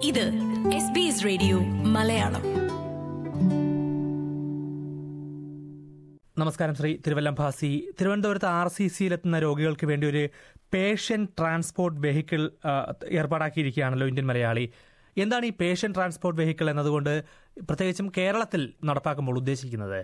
ഇത് S B S radio Malayalam നമസ്കാരം ശ്രീ തിരുവല്ലം ഭാസി തിരുവനന്തപുരത്ത് ആർ സി സിയിലെത്തുന്ന രോഗികൾക്ക് വേണ്ടി ഒരു പേഷ്യന്റ് ട്രാൻസ്പോർട്ട് വെഹിക്കിൾ ആ, ഏർപ്പാടാക്കിയിരിക്കുകയാണല്ലോ ഇന്ത്യൻ മലയാളി എന്താണ് ഈ പേഷ്യന്റ് ട്രാൻസ്പോർട്ട് വെഹിക്കിൾ എന്നതുകൊണ്ട് പ്രത്യേകിച്ചും കേരളത്തിൽ നടപ്പാക്കുമ്പോൾ ഉദ്ദേശിക്കുന്നത്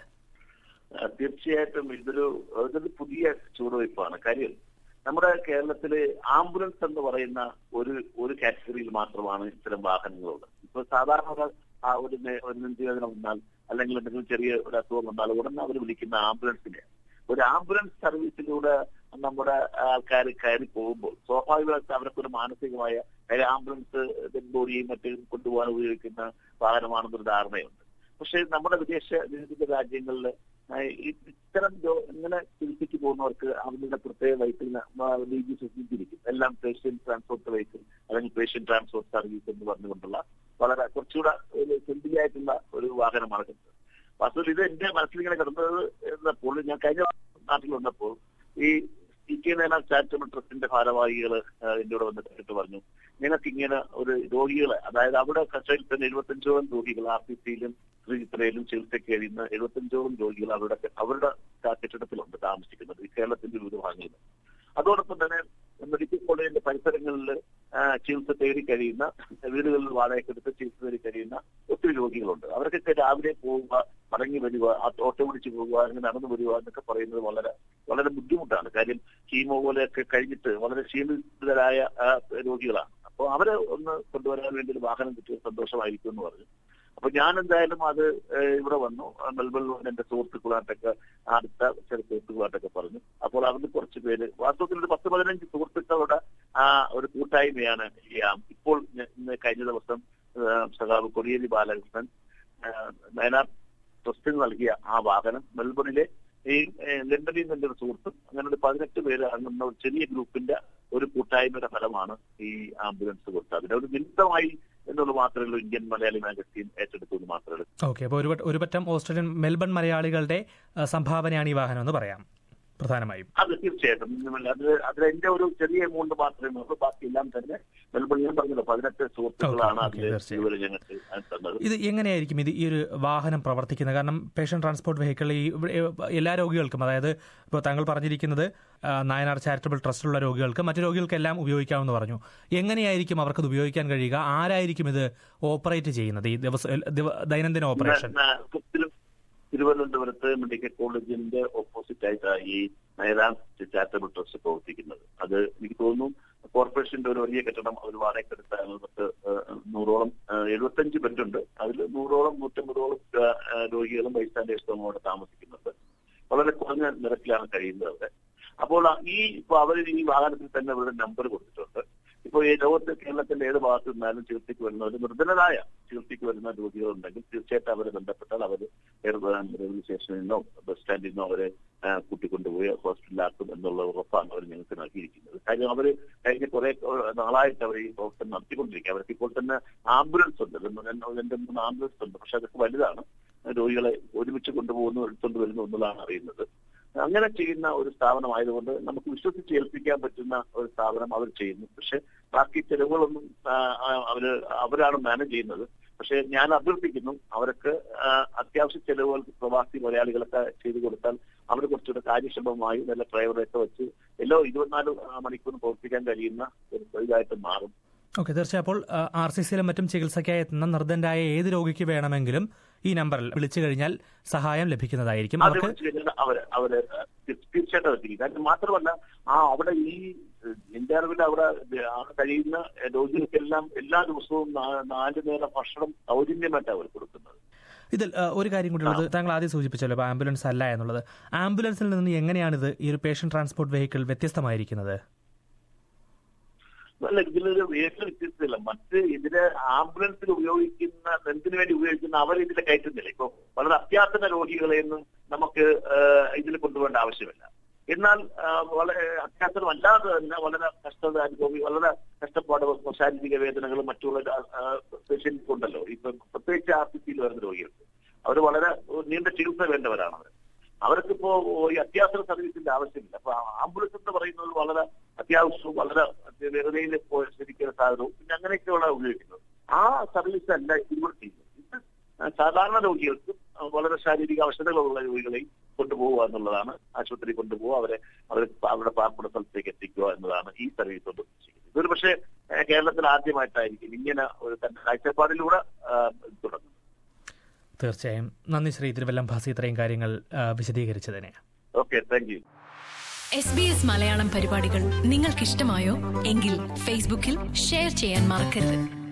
ആ, തീർച്ചയായിട്ടും ഇതൊരു ഇതൊരു പുതിയ ചുവടുവയ്പ്പാണ് കാര്യം നമ്മുടെ കേരളത്തില് ആംബുലൻസ് എന്ന് പറയുന്ന ഒരു ഒരു കാറ്റഗറിയിൽ മാത്രമാണ് ഇത്തരം വാഹനങ്ങളുള്ളത് ഇപ്പൊ സാധാരണ ഒരു ആ ഒരു നേ- ഒരു നെഞ്ചുവേദന വന്നാൽ അല്ലെങ്കിൽ എന്തെങ്കിലും ചെറിയ ഒരു അസുഖം വന്നാൽ ഉടനെ അവർ വിളിക്കുന്ന ആംബുലൻസിനെ ഒരു ആംബുലൻസ് സർവീസിലൂടെ നമ്മുടെ ആൾക്കാർ കയറി പോകുമ്പോൾ സ്വാഭാവികമായിട്ട് അവർക്കൊരു മാനസികമായ കാര്യം ആംബുലൻസ് ഡെഡ് ബോഡിയും മറ്റും കൊണ്ടുപോകാൻ ഉപയോഗിക്കുന്ന വാഹനമാണെന്നൊരു ധാരണയുണ്ട് പക്ഷെ നമ്മുടെ വിദേശ വിവിധ രാജ്യങ്ങളിൽ ആ, ഈ ഇത്തരം രോ- ഇങ്ങനെ ചികിത്സയ്ക്ക് പോകുന്നവർക്ക് അവരുടെ പ്രത്യേക വെഹിക്കിൾ ഡി ജി സൂചിപ്പിച്ചിരിക്കും എല്ലാം പേഷ്യന്റ് ട്രാൻസ്പോർട്ട് വെഹിക്കിൾ അല്ലെങ്കിൽ പേഷ്യന്റ് ട്രാൻസ്പോർട്ട് സർവീസ് എന്ന് പറഞ്ഞുകൊണ്ടുള്ള വളരെ കുറച്ചുകൂടെ ഒരു സിമ്പിൾ ആയിട്ടുള്ള ഒരു വാഹനമാണ് ഇത്. വാസ്തവത്തിൽ ഇത് എന്റെ മനസ്സിലിങ്ങനെ കിടന്നത് എന്നപ്പോൾ ഞാൻ കഴിഞ്ഞ നാട്ടിൽ വന്നപ്പോൾ ഈ ഇ കെ നേനാൾ ചാരിറ്റബിൾ ട്രസ്റ്റിന്റെ ഭാരവാഹികൾ എന്റെ കൂടെ വന്ന് കേട്ടിട്ട് പറഞ്ഞു നിങ്ങൾക്ക് ഇങ്ങനെ ഒരു രോഗികളെ അതായത് അവിടെ കച്ചയിൽ തന്നെ എഴുപത്തഞ്ചോളം രോഗികൾ ആർ പി സിയിലും ശ്രീചിത്രയിലും ചികിത്സയ്ക്ക് കഴിയുന്ന എഴുപത്തഞ്ചോളം രോഗികൾ അവരുടെ അവരുടെ കെട്ടിടത്തിലുണ്ട് താമസിക്കുന്നത് ഈ കേരളത്തിന്റെ വിവിധ ഭാഗങ്ങളിൽ അതോടൊപ്പം തന്നെ മെഡിക്കൽ കോളേജിന്റെ പരിസരങ്ങളിൽ ആ, ചികിത്സ തേടി കഴിയുന്ന വീടുകളിൽ വാടകയ്ക്കെടുത്ത് ചികിത്സ തേടി കഴിയുന്ന ഒത്തിരി രോഗികളുണ്ട് അവർക്കൊക്കെ രാവിലെ പോവുക മടങ്ങി വരിക ആ ഓട്ടോ പിടിച്ച് പോവുക അല്ലെങ്കിൽ നടന്നു വരിക എന്നൊക്കെ പറയുന്നത് വളരെ വളരെ ബുദ്ധിമുട്ടാണ് കാര്യം കീമോ പോലെയൊക്കെ കഴിഞ്ഞിട്ട് വളരെ ക്ഷീണിതരായ ആ, രോഗികളാണ് അപ്പോൾ അവരെ ഒന്ന് കൊണ്ടുവരാൻ വേണ്ടി ഒരു വാഹനം കിട്ടിയ സന്തോഷമായിരിക്കും എന്ന് പറഞ്ഞു അപ്പൊ ഞാൻ എന്തായാലും അത് ഏഹ്, ഇവിടെ വന്നു ആ, മെൽബണിൽ വന്ന് എന്റെ സുഹൃത്തുക്കളായിട്ടൊക്കെ അടുത്ത ചില സുഹൃത്തുക്കളായിട്ടൊക്കെ പറഞ്ഞു അപ്പോൾ അവിടുന്ന് കുറച്ച് പേര് വാസ്തവത്തിൽ ഒരു പത്ത് പതിനഞ്ച് സുഹൃത്തുക്കളുടെ ആ ഒരു കൂട്ടായ്മയാണ് ഈ ആ, ഇപ്പോൾ ഞ- ഇന്ന് കഴിഞ്ഞ ദിവസം ഏഹ്, സഖാവ് കൊടിയേരി ബാലകൃഷ്ണൻ ഏഹ്, നയനാർ ട്രസ്റ്റിന് നൽകിയ ആ വാഹനം മെൽബണിലെ ഈ ഏഹ്, ലണ്ടനിൽ നിന്ന് എന്റെ ഒരു സുഹൃത്തും അങ്ങനെ ഒരു പതിനെട്ട് പേര് അടങ്ങുന്ന ഒരു ചെറിയ ഗ്രൂപ്പിന്റെ ഒരു കൂട്ടായ്മയുടെ ഫലമാണ് ഈ ആംബുലൻസ് കൊടുത്തത് അതിന്റെ ഒരു നിമിത്തമായി എന്നുള്ളത് മാത്രമേ ഉള്ളൂ ഇന്ത്യൻ മലയാളി മാഗസീൻ ഏറ്റെടുത്തു എന്ന് മാത്രമേ ഉള്ളൂ ഓക്കെ അപ്പോൾ ഒരു വട്ട- ഒരു പറ്റം ഓസ്ട്രേലിയൻ മെൽബൺ മലയാളികളുടെ ആ, സംഭാവനയാണ് ഈ വാഹനം എന്ന് പറയാം പ്രധാനമായും അത് തീർച്ചയായിട്ടും ഇന്നുമല്ല. അത് അതിൽ എന്റെ ഒരു ചെറിയ എമൗണ്ട് മാത്രമേ ഉള്ളൂ ബാക്കിയെല്ലാം തന്നെ മെൽബൺ ഞാൻ പറഞ്ഞല്ലോ പതിനെട്ട് സുഹൃത്തുക്കളാണ് ഓക്കെ, അതിൽ തീർച്ചയായും. ഇതുവരെ ഞങ്ങൾക്ക് തന്നത് ഇത് എങ്ങനെയായിരിക്കും ഇത് ഈ ഒരു വാഹനം പ്രവർത്തിക്കുന്നത് കാരണം പേഷ്യന്റ് ട്രാൻസ്പോർട്ട് വെഹിക്കിൾ ഈ ഇവിടെ, ഏ, എല്ലാ രോഗികൾക്കും അതായത് ഇപ്പോൾ താങ്കൾ പറഞ്ഞിരിക്കുന്നത് ആ, നായനാർ ചാരിറ്റബിൾ ട്രസ്റ്റുള്ള രോഗികൾക്ക് മറ്റു രോഗികൾക്കെല്ലാം ഉപയോഗിക്കാമെന്ന് പറഞ്ഞു എങ്ങനെയായിരിക്കും അവർക്കത് ഉപയോഗിക്കാൻ കഴിയുക ആരായിരിക്കും ഇത് ഓപ്പറേറ്റ് ചെയ്യുന്നത് ഈ ദിവസ ദിവ- ദൈനംദിന ഓപ്പറേഷൻ ന- തിരു- തിരുവനന്തപുരത്ത് മെഡിക്കൽ കോളേജിന്റെ ഓപ്പോസിറ്റ് ആയിട്ടാണ് ഈ നയരാം ചാരിറ്റബിൾ ട്രസ്റ്റ് പ്രവർത്തിക്കുന്നത് അത് എനിക്ക് തോന്നുന്നു കോർപ്പറേഷന്റെ ഒരു വലിയ കെട്ടിടം അവർ വാടകയ്ക്കെടുത്താണ് പത്ത് ഏഹ്, നൂറോളം ഏഹ്, എഴുപത്തഞ്ച് ബെഡുണ്ട് അതിൽ നൂറോളം നൂറ്റമ്പതോളം ഏഹ്, ഏഹ്, രോഗികളും ബൈസ്റ്റാൻഡേഴ്സും അവിടെ താമസിക്കുന്നുണ്ട് വളരെ കുറഞ്ഞ നിരക്കിലാണ് കഴിയുന്നത് അവിടെ അപ്പോൾ ആ ഈ ഇപ്പൊ അവർ ഈ വാഹനത്തിൽ തന്നെ അവരുടെ നമ്പർ കൊടുത്തിട്ടുണ്ട് ഇപ്പോൾ ഈ ലോകത്ത് കേരളത്തിന്റെ ഏത് ഭാഗത്ത് നിന്നാലും ചികിത്സയ്ക്ക് വരുന്ന ഒരു നിർധനരായ ചികിത്സയ്ക്ക് വരുന്ന രോഗികളുണ്ടെങ്കിൽ തീർച്ചയായിട്ടും അവരെ ബന്ധപ്പെട്ടാൽ അവർ റെയിൽവേ സ്റ്റേഷനിൽ നിന്നോ ബസ് സ്റ്റാൻഡിൽ നിന്നോ അവരെ ആ, കൂട്ടിക്കൊണ്ടുപോയി ഹോസ്പിറ്റലിലാക്കും എന്നുള്ള ഉറപ്പാണ് അവർ ഞങ്ങൾക്ക് നൽകിയിരിക്കുന്നത് കാര്യം അവർ കഴിഞ്ഞ കുറെ നാളായിട്ട് അവർ ഈ പ്രവർത്തനം നടത്തിക്കൊണ്ടിരിക്കുക അവർക്ക് ഇപ്പോൾ തന്നെ ആംബുലൻസ് ഉണ്ട് രണ്ട് രണ്ട് മൂന്ന് ആംബുലൻസ് ഉണ്ട് പക്ഷെ അതൊക്കെ വലുതാണ് രോഗികളെ ഒരുമിച്ച് കൊണ്ടുപോകുന്നു എടുത്തുകൊണ്ട് വരുന്നു എന്നുള്ളതാണ് അറിയുന്നത് അങ്ങനെ ചെയ്യുന്ന ഒരു സ്ഥാപനമായതുകൊണ്ട് നമുക്ക് വിശ്വസിച്ച് ഏൽപ്പിക്കാൻ പറ്റുന്ന ഒരു സ്ഥാപനം അവർ ചെയ്യുന്നു പക്ഷെ ബാക്കി ചെലവുകളൊന്നും ആ, ആ, അവര് അവരാണ് മാനേജ് ചെയ്യുന്നത് പക്ഷെ ഞാൻ അഭ്യർത്ഥിക്കുന്നു അവർക്ക് ആ, അത്യാവശ്യ ചെലവുകൾ പ്രവാസി മലയാളികളൊക്കെ ചെയ്തു കൊടുത്താൽ അവർ കുറച്ചുകൂടെ കാര്യക്ഷമമായി നല്ല ഡ്രൈവറെയൊക്കെ വെച്ച് എല്ലോ ഇരുപത്തിനാല് മണിക്കൂർ പ്രവർത്തിക്കാൻ കഴിയുന്ന ഒരു ഇതായിട്ട് മാറും ഓക്കെ തീർച്ചയായും അപ്പോൾ ആർ സി സിയിലും മറ്റും ചികിത്സയ്ക്കായി എത്തുന്ന നിർദ്ധനരായ ഏത് രോഗിക്ക് വേണമെങ്കിലും ഈ നമ്പറിൽ വിളിച്ചു കഴിഞ്ഞാൽ സഹായം ലഭിക്കുന്നതായിരിക്കും അത് അവർക്ക് വെച്ച് കഴിഞ്ഞാൽ അവര് അവര് തീർച്ചയായിട്ടും എത്തിക്കും കാരണം മാത്രമല്ല ആ അവിടെ ഈ എന്റെ അറിവിൽ അവിടെ അവിടെ കഴിയുന്ന രോഗികൾക്കെല്ലാം എല്ലാ ദിവസവും നാ- നാല് നേരം ഭക്ഷണം സൗജന്യമായിട്ടാണ് അവർ കൊടുക്കുന്നത് ഇതിൽ ആ, ഒരു കാര്യം കൂടി ഉള്ളത് താങ്കൾ ആദ്യം സൂചിപ്പിച്ചല്ലോ ഇപ്പോൾ ആംബുലൻസ് അല്ല എന്നുള്ളത് ആംബുലൻസിൽ നിന്ന് എങ്ങനെയാണിത് ഈ ഒരു പേഷ്യന്റ് ട്രാൻസ്പോർട്ട് വെഹിക്കിൾ വ്യത്യസ്തമായിരിക്കുന്നത് അല്ല ഇതിലൊരു വേറെ വ്യത്യസ്തമില്ല മറ്റ് ഇതില് ആംബുലൻസിൽ ഉപയോഗിക്കുന്ന എന്തിനു വേണ്ടി ഉപയോഗിക്കുന്ന അവർ ഇതിലെ കയറ്റുന്നില്ല ഇപ്പൊ വളരെ അത്യാസന്ന രോഗികളെയൊന്നും നമുക്ക് ഇതിൽ കൊണ്ടുപോകേണ്ട ആവശ്യമില്ല എന്നാൽ ആ, വളരെ അത്യാസനമല്ലാതെ തന്നെ വളരെ കഷ്ടത അനുഭവി വളരെ കഷ്ടപ്പാട് ശാരീരിക വേദനകളും മറ്റുള്ള പേഷ്യൻസ് ഉണ്ടല്ലോ ഇപ്പൊ പ്രത്യേകിച്ച് ആർ സി സിയിൽ വരുന്ന രോഗികൾക്ക് അവർ വളരെ നീണ്ട ചികിത്സ വേണ്ടവരാണ് അവർ അവർക്കിപ്പോ ഈ അത്യാസന സർവീസിന്റെ ആവശ്യമില്ല അപ്പൊ ആംബുലൻസ് എന്ന് പറയുന്നത് വളരെ അത്യാവശ്യവും വളരെ വേഗതയിൽ ശരിക്കുന്ന സാധനവും പിന്നെ അങ്ങനെയൊക്കെയുള്ള ഉപയോഗിക്കുന്നത് ആ സർവീസ് അല്ല ഇതിലൂടെ ചെയ്യുന്നത് ഇത് സാധാരണ രോഗികൾക്ക് വളരെ ശാരീരിക അവശതകളുള്ള രോഗികളെയും കൊണ്ടുപോകുക എന്നുള്ളതാണ് ആശുപത്രി കൊണ്ടുപോകുക അവരെ അവർ അവരുടെ പാർപ്പിട സ്ഥലത്തേക്ക് എത്തിക്കുക എന്നതാണ് ഈ സർവീസ് കൊണ്ട് ചെയ്യുന്നത് ഇതൊരു പക്ഷേ ഏഹ്, കേരളത്തിൽ ആദ്യമായിട്ടായിരിക്കും ഇങ്ങനെ ഒരു തന്റെ കാഴ്ചപ്പാടിലൂടെ ആ, തുടങ്ങുന്നത് തീർച്ചയായും നന്ദി ശ്രീ തിരുവല്ലം ഭാസി ഇത്രയും കാര്യങ്ങൾ ആ, വിശദീകരിച്ചതിന് okay thank you S B S Malayalam പരിപാടികൾ നിങ്ങൾക്കിഷ്ടമായോ എങ്കിൽ ഫേസ്ബുക്കിൽ ഷെയർ ചെയ്യാൻ മറക്കരുത്